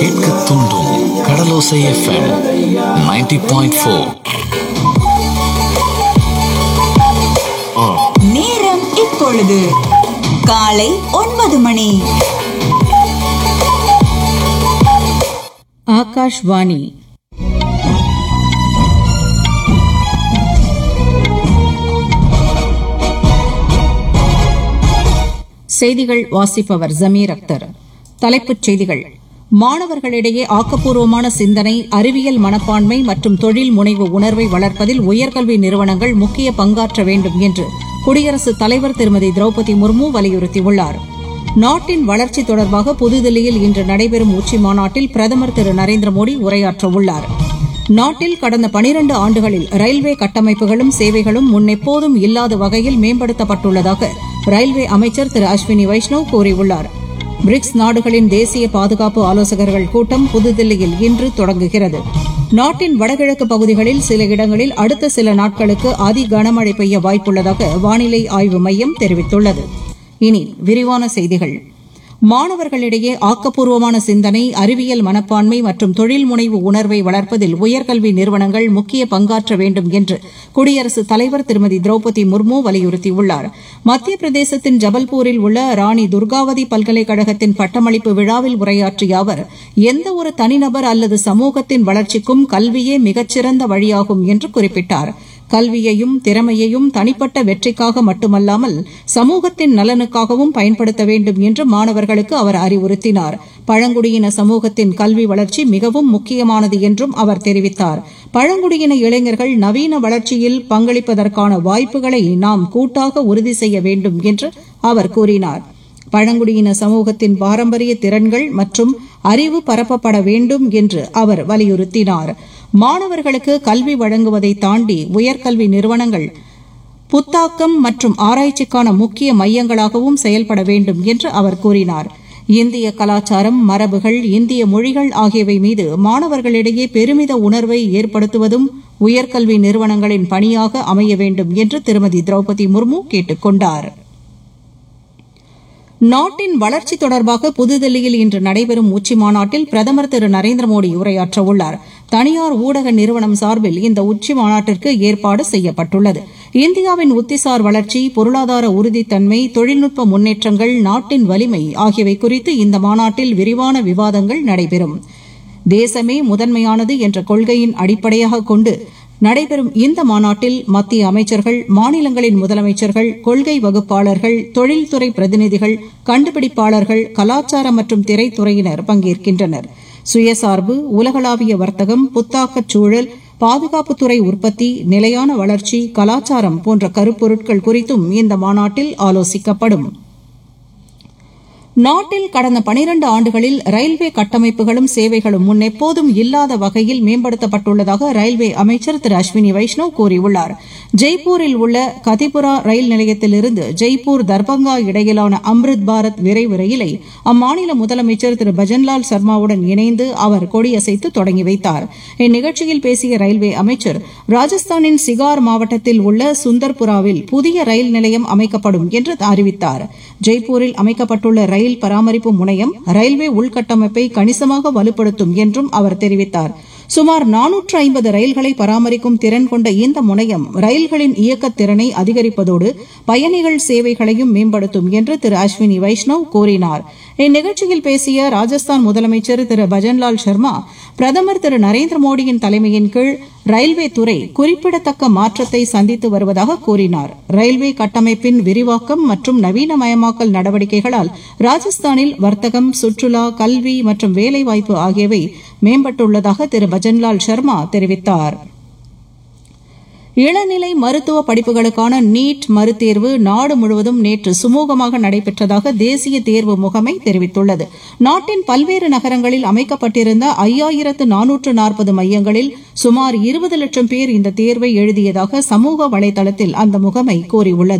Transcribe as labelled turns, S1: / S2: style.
S1: கேட்க தூண்டும் கடலோசை FM 90.4 point four
S2: நேரம் இப்பொழுது காலை ஒன்பது மணி
S3: ஆகாஷ்வாணி செய்திகள் வாசிப்பவர் ஜமீர் அக்தர் தலைப்புச் செய்திகள் மாணவர்களிடையே ஆக்கப்பூர்வமான சிந்தனை அறிவியல் மனப்பான்மை மற்றும் தொழில் முனைவு உணர்வை வளர்ப்பதில் உயர்கல்வி நிறுவனங்கள் முக்கிய பங்காற்ற வேண்டும் என்று குடியரசுத் தலைவர் திருமதி திரௌபதி முர்மு வலியுறுத்தியுள்ளார் நாட்டின் வளர்ச்சி தொடர்பாக புதுதில்லியில் இன்று நடைபெறும் உச்சி மாநாட்டில் பிரதமர் திரு நரேந்திர மோடி உரையாற்றவுள்ளார் நாட்டில் கடந்த பனிரண்டு ஆண்டுகளில் ரயில்வே கட்டமைப்புகளும் சேவைகளும் முன்னெப்போதும் இல்லாத வகையில் மேம்படுத்தப்பட்டுள்ளதாக ரயில்வே அமைச்சர் திரு அஸ்வினி வைஷ்ணவ் கூறியுள்ளார் பிரிக்ஸ் நாடுகளின் தேசிய பாதுகாப்பு ஆலோசகர்கள் கூட்டம் புதுதில்லியில் இன்று தொடங்குகிறது நாட்டின் வடகிழக்கு பகுதிகளில் சில இடங்களில் அடுத்த சில நாட்களுக்கு அதி கனமழை பெய்ய வாய்ப்புள்ளதாக வானிலை ஆய்வு மையம் தெரிவித்துள்ளது இனி விரிவான செய்திகள் மாணவர்களிடையே ஆக்கப்பூர்வமான சிந்தனை அறிவியல் மனப்பான்மை மற்றும் தொழில் முனைவு உணர்வை வளர்ப்பதில் உயர்கல்வி நிறுவனங்கள் முக்கிய பங்காற்ற வேண்டும் என்று குடியரசுத் தலைவர் திருமதி திரௌபதி முர்மு வலியுறுத்தியுள்ளார் மத்திய பிரதேசத்தின் ஜபல்பூரில் உள்ள ராணி துர்காவதி பல்கலைக்கழகத்தின் பட்டமளிப்பு விழாவில் உரையாற்றிய அவர் எந்தவொரு தனிநபர் அல்லது சமூகத்தின் வளர்ச்சிக்கும் கல்வியே மிகச்சிறந்த வழியாகும் என்று குறிப்பிட்டார் கல்வியையும் திறமையையும் தனிப்பட்ட வெற்றிக்காக மட்டுமல்லாமல் சமூகத்தின் நலனுக்காகவும் பயன்படுத்த வேண்டும் என்று மாணவர்களுக்கு அவர் அறிவுறுத்தினார் பழங்குடியின சமூகத்தின் கல்வி வளர்ச்சி மிகவும் முக்கியமானது என்றும் அவர் தெரிவித்தார் பழங்குடியின இளைஞர்கள் நவீன வளர்ச்சியில் பங்களிப்பதற்கான வாய்ப்புகளை நாம் கூட்டாக உறுதி செய்ய வேண்டும் என்று அவர் கூறினார் பழங்குடியின சமூகத்தின் பாரம்பரிய திறன்கள் மற்றும் அறிவு பரப்பப்பட வேண்டும் என்று அவர் வலியுறுத்தினார் மாணவர்களுக்கு கல்வி வழங்குவதை தாண்டி உயர்கல்வி நிறுவனங்கள் புத்தாக்கம் மற்றும் ஆராய்ச்சிக்கான முக்கிய மையங்களாகவும் செயல்பட வேண்டும் என்று அவர் கூறினார் இந்திய கலாச்சாரம் மரபுகள் இந்திய மொழிகள் ஆகியவை மீது மாணவர்களிடையே பெருமித உணர்வை ஏற்படுத்துவதும் உயர்கல்வி நிறுவனங்களின் பணியாக அமைய வேண்டும் என்று திருமதி திரௌபதி முர்மு கேட்டுக் கொண்டாா் நாட்டின் வளர்ச்சி தொடர்பாக புதுதில்லியில் இன்று நடைபெறும் உச்சி மாநாட்டில் பிரதமர் திரு நரேந்திர மோடி உரையாற்றவுள்ளார் தனியார் ஊடக நிறுவனம் சார்பில் இந்த உச்சி மாநாட்டிற்கு ஏற்பாடு செய்யப்பட்டுள்ளது இந்தியாவின் உத்திசார் வளர்ச்சி பொருளாதார உறுதித்தன்மை தொழில்நுட்ப முன்னேற்றங்கள் நாட்டின் வலிமை ஆகியவை குறித்து இந்த மாநாட்டில் விரிவான விவாதங்கள் நடைபெறும் தேசமே முதன்மையானது என்ற கொள்கையின் அடிப்படையாக கொண்டு நடைபெறும் இந்த மாநாட்டில் மத்திய அமைச்சர்கள் மாநிலங்களின் முதலமைச்சர்கள் கொள்கை வகுப்பாளர்கள் தொழில்துறை பிரதிநிதிகள் கண்டுபிடிப்பாளர்கள் கலாச்சார மற்றும் திரைத்துறையினர் பங்கேற்கின்றனர் சுயசார்பு உலகளாவிய வர்த்தகம் புத்தாக்கச் சூழல் பாதுகாப்புத்துறை உற்பத்தி நிலையான வளர்ச்சி கலாச்சாரம் போன்ற கருப்பொருட்கள் குறித்தும் இந்த மாநாட்டில் ஆலோசிக்கப்படும் நாட்டில் கடந்த பனிரண்டு ஆண்டுகளில் ரயில்வே கட்டமைப்புகளும் சேவைகளும் முன்னெப்போதும் இல்லாத வகையில் மேம்படுத்தப்பட்டுள்ளதாக ரயில்வே அமைச்சர் திரு அஸ்வினி வைஷ்ணவ் கூறியுள்ளார் ஜெய்ப்பூரில் உள்ள கதிபுரா ரயில் நிலையத்திலிருந்து ஜெய்ப்பூர் தர்பங்கா இடையிலான அம்ரித் பாரத் விரைவு ரயிலை அம்மாநில முதலமைச்சர் திரு பஜன்லால் சர்மாவுடன் இணைந்து அவர் கொடியசைத்து தொடங்கி வைத்தார் இந்நிகழ்ச்சியில் பேசிய ரயில்வே அமைச்சர் ராஜஸ்தானின் சிகார் மாவட்டத்தில் உள்ள சுந்தர்புராவில் புதிய ரயில் நிலையம் அமைக்கப்படும் என்று அறிவித்தார் ஜெய்ப்பூரில் அமைக்கப்பட்டுள்ள ரயில் பராமரிப்பு முனையம் ரயில்வே உள்கட்டமைப்பை கணிசமாக வலுப்படுத்தும் என்றும் அவர் தெரிவித்தார் சுமார் நானூற்று ஐம்பது ரயில்களை பராமரிக்கும் திறன் கொண்ட இந்த முனையம் ரயில்களின் இயக்கத் திறனை அதிகரிப்பதோடு பயணிகள் சேவைகளையும் மேம்படுத்தும் என்று திரு அஸ்வினி வைஷ்ணவ் கூறினார் இந்நிகழ்ச்சியில் பேசிய ராஜஸ்தான் முதலமைச்சர் திரு பஜன்லால் சர்மா பிரதமர் திரு நரேந்திர மோடியின் தலைமையின் கீழ் ரயில்வே துறை குறிப்பிடத்தக்க மாற்றத்தை சந்தித்து வருவதாக கூறினார் ரயில்வே கட்டமைப்பின் விரிவாக்கம் மற்றும் நவீனமயமாக்கல் நடவடிக்கைகளால் ராஜஸ்தானில் வர்த்தகம் சுற்றுலா கல்வி மற்றும் வேலைவாய்ப்பு ஆகியவை மேம்பட்டுள்ளதாக திரு பஜன்லால் சர்மா தெரிவித்தாா் இளநிலை மருத்துவ படிப்புகளுக்கான நீட் மறுதேர்வு நாடு முழுவதும் நேற்று சுமூகமாக நடைபெற்றதாக தேசிய தேர்வு முகமை தெரிவித்துள்ளது நாட்டின் பல்வேறு நகரங்களில் அமைக்கப்பட்டிருந்த ஐயாயிரத்து நானூற்று நாற்பது மையங்களில் சுமார் இருபது லட்சம் பேர் இந்த தேர்வை எழுதியதாக சமூக வலைதளத்தில் அந்த முகமை கூறியுள்ளது